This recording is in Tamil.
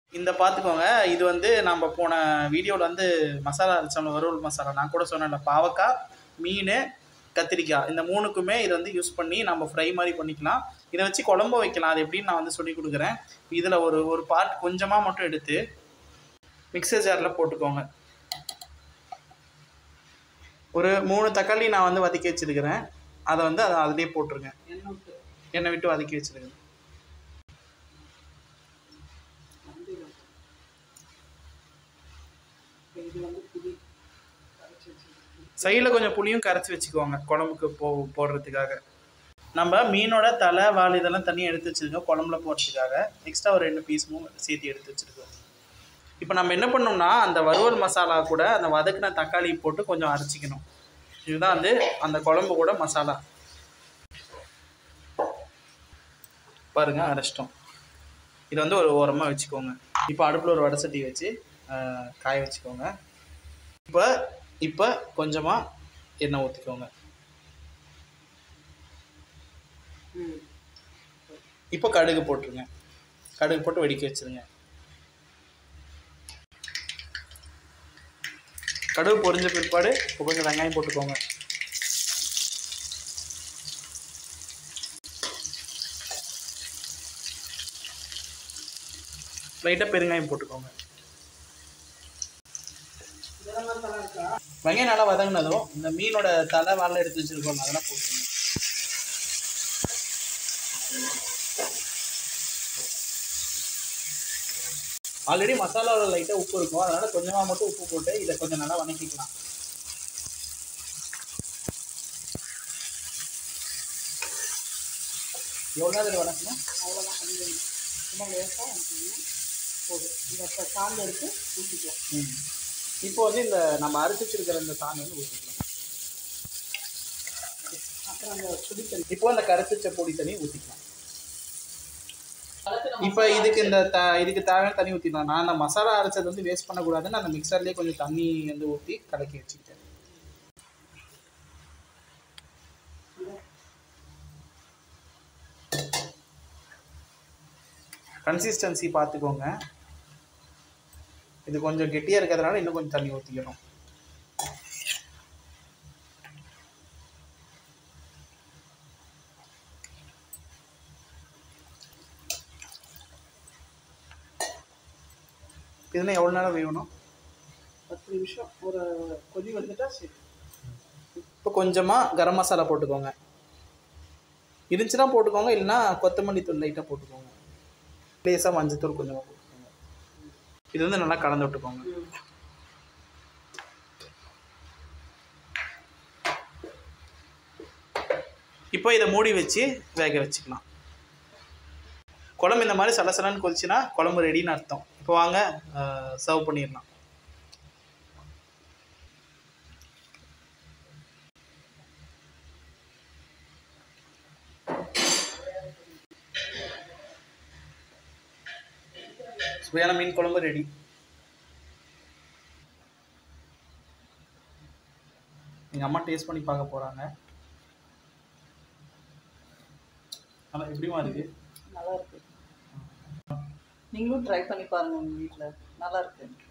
இந்த பார்த்துக்கோங்க இது வந்து நம்ம போன வீடியோவில் வந்து மசாலா அரைச்சோம்ல வறுவல் மசாலா நான் கூட சொன்னேன்ல பாவக்காய் மீன் கத்திரிக்காய் இந்த மூணுக்குமே இதை வந்து யூஸ் பண்ணி நம்ம ஃப்ரை மாதிரி பண்ணிக்கலாம் இதை வச்சு குழம்பு வைக்கலாம் அது எப்படின்னு நான் வந்து சொல்லி கொடுக்குறேன் இதில் ஒரு ஒரு பார்ட் கொஞ்சமாக மட்டும் எடுத்து மிக்சர் ஜாரில் போட்டுக்கோங்க ஒரு மூணு தக்காளி நான் வந்து வதக்கி வச்சிருக்கிறேன் அதை வந்து அதை அதிலே போட்டுருங்க எண்ணெய் விட்டு எண்ணெய் விட்டு வதக்கி வச்சிருக்கேன் மஞ்சள் இது வந்து புளி கரைச்சி வச்சுருக்கேன் சைடில் கொஞ்சம் புளியும் கரைச்சி வச்சுக்கோங்க குழம்புக்கு போ போடுறதுக்காக நம்ம மீனோட தலை வால் இதெல்லாம் தனியாக எடுத்து வச்சுருக்கோம் குழம்புல போடுறதுக்காக எக்ஸ்ட்ரா ஒரு ரெண்டு பீஸும் சேர்த்து எடுத்து வச்சுருக்கோம் இப்போ நம்ம என்ன பண்ணோம்னா அந்த வறுவல் மசாலா கூட அந்த வதக்கின தக்காளி போட்டு கொஞ்சம் அரைச்சிக்கணும் இதுதான் வந்து அந்த குழம்பு கூட மசாலா பாருங்க அரைச்சிட்டோம் இது வந்து ஒரு ஓரமாக வச்சுக்கோங்க இப்போ அடுப்பில் ஒரு வடை சட்டி வச்சு ஆஹ், காய வச்சுக்கோங்க இப்போ இப்போ கொஞ்சமாக எண்ணெய் ஊற்றிக்கோங்க ம் இப்போ கடுகு போட்டுருங்க கடுகு போட்டு வெடிக்க வச்சிருங்க கடுகு பொரிஞ்ச பிற்பாடு இப்போ கொஞ்சம் வெங்காயம் போட்டுக்கோங்க லைட்டாக பெருங்காயம் போட்டுக்கோங்க இதெல்லாம் மசாலா இருக்கா வெங்காயம் நல்லா வதங்கினதும் இந்த மீனோட தலை வாழை எடுத்து வச்சிருக்கோம் அதெல்லாம் போட்டுருங்க ஆல்ரெடி மசாலாவில் லைட்டாக உப்பு இருக்கும் அதனால் கொஞ்சமாக மட்டும் உப்பு போட்டு இதை கொஞ்சம் நல்லா வதக்கிக்கலாம் எவ்வளோ நேரம் இதை வதக்கணும் அவ்வளோதான் பண்ணி சும்மா லேசாக வச்சுக்கணும் போதும் இதை இப்போ சாந்து எடுத்து ஊற்றிக்கலாம் ம் இப்போ வந்து இந்த நம்ம அரைச்சி வச்சிருக்கிற இந்த சாணி வந்து ஊற்றிக்கலாம் அப்புறம் அந்த புளி தண்ணி இப்போ அந்த கரைச்சி வச்ச பொடி தண்ணி ஊற்றிக்கலாம் இப்போ இதுக்கு இந்த த இதுக்கு தேவையான தண்ணி ஊற்றிக்கலாம் நான் அந்த மசாலா அரைச்சது வந்து வேஸ்ட் பண்ணக்கூடாதுன்னு அந்த மிக்சர்லேயே கொஞ்சம் தண்ணி வந்து ஊற்றி கலக்கி வச்சுக்கிட்டேன் கன்சிஸ்டன்சி பார்த்துக்கோங்க இது கொஞ்சம் கெட்டியாக இருக்கிறதுனால இன்னும் கொஞ்சம் தண்ணி ஊற்றிக்கணும் இதுனா எவ்வளோ நேரம் வேகணும் பத்து நிமிஷம் ஒரு கொதி வந்துட்டா சரி இப்போ கொஞ்சமாக கரம் மசாலா போட்டுக்கோங்க இருந்துச்சுன்னா போட்டுக்கோங்க இல்லைன்னா கொத்தமல்லி தூள் லைட்டாக போட்டுக்கோங்க லேசாக மஞ்சத்தூள் கொஞ்சமாக போட்டுக்கோங்க இது வந்து நல்லா கலந்து விட்டுக்கோங்க ம் இப்போ இதை மூடி வச்சு வேக வச்சுக்கலாம் குழம்பு இந்த மாதிரி சலசலன்னு கொதிச்சுன்னா குழம்பு ரெடின்னு அர்த்தம் இப்போ வாங்க சர்வ் பண்ணிடலாம் சுவையான மீன் குழம்பு ரெடி எங்கள் அம்மா டேஸ்ட் பண்ணி பார்க்க போகிறாங்க ஆனால் எப்படிமா இருக்குது நல்லா இருக்கு நீங்களும் ட்ரை பண்ணி பாருங்க உங்கள் வீட்டில் நல்லா இருக்கு